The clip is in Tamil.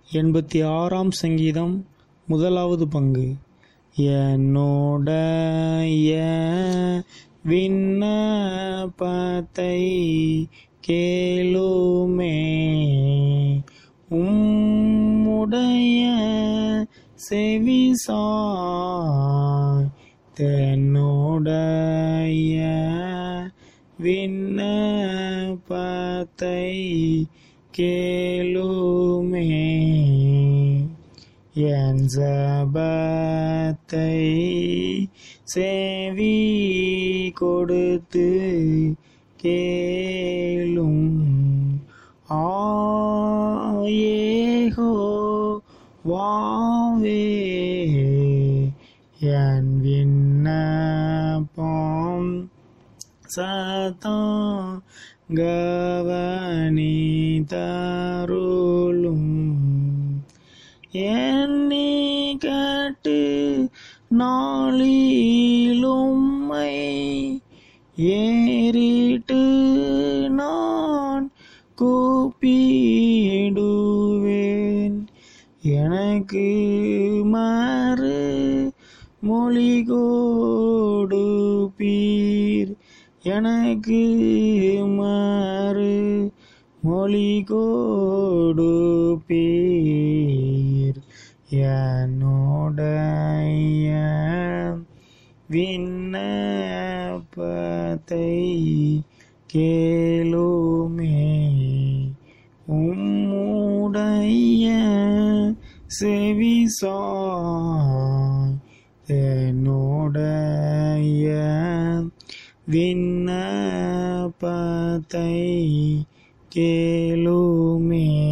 எண்பத்தி ஆறாம் சங்கீதம் முதலாவது பங்கு என்னோடைய விண்ணப்பத்தை கேளுமே உம்முடைய செவிசாய் தென்னுடைய விண்ணப்பத்தை கேளுமே என் ஜபத்தை சேவி கொடுத்து கேளும் ஆயேகோ வாவே என் விண்ணப்பம் சதா கவனி தருளும் என்னை கட்டு நாளிலும்மை ஏறிட்டு நான் கூப்பிடுவேன் எனக்கு மாறு மொழி கொடுப்பீர் எனக்கு மாறு மொழி கொடுப்பீர் என்னுடைய விண்ணப்பத்தை கேளுமே உம்முடைய செவிசாய் என்னுடைய விண்ணப்பத்தை கேளுமே